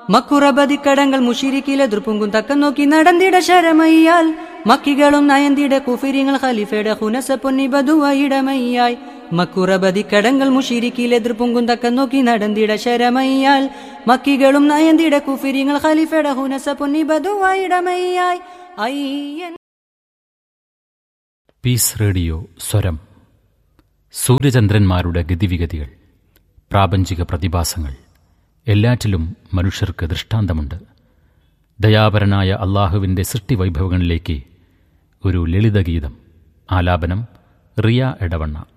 മക്കുറബതിക്കടങ്ങൾ മുഷിരിക്കിലെ ദൃപ്പുങ്കും തക്കം നോക്കി നടന്നിട ശരമയ്യാൽ മക്കികളും നയന്തിട കുഫിരിങ്ങൾ ഖലീഫയുടെ ഹുനസ പൊന്നി ബധുവയിടമയ്യായി മക്കുറബതിക്കടങ്ങൾ മുഷിരിക്കിലെ ദൃപ്പുങ്കും തക്കം നോക്കി നടന്നിട ശരമയ്യാൽ മക്കികളും നയന്തിട കുഫിരിങ്ങൾ ഖലീഫയുടെ ഹുനസ പൊന്നി ബധുവയിടമയ്യായി അയ്യൻ പീസ് റേഡിയോ സ്വരം സൂര്യചന്ദ്രന്മാരുടെ ഗതിവിഗതികൾ പ്രാപഞ്ചിക പ്രതിഭാസങ്ങൾ എല്ലാറ്റിലും മനുഷ്യർക്ക് ദൃഷ്ടാന്തമുണ്ട് ദയാപരനായ അള്ളാഹുവിൻ്റെ സൃഷ്ടിവൈഭവങ്ങളിലേക്ക് ഒരു ലളിതഗീതം ആലാപനം റിയ എടവണ്ണ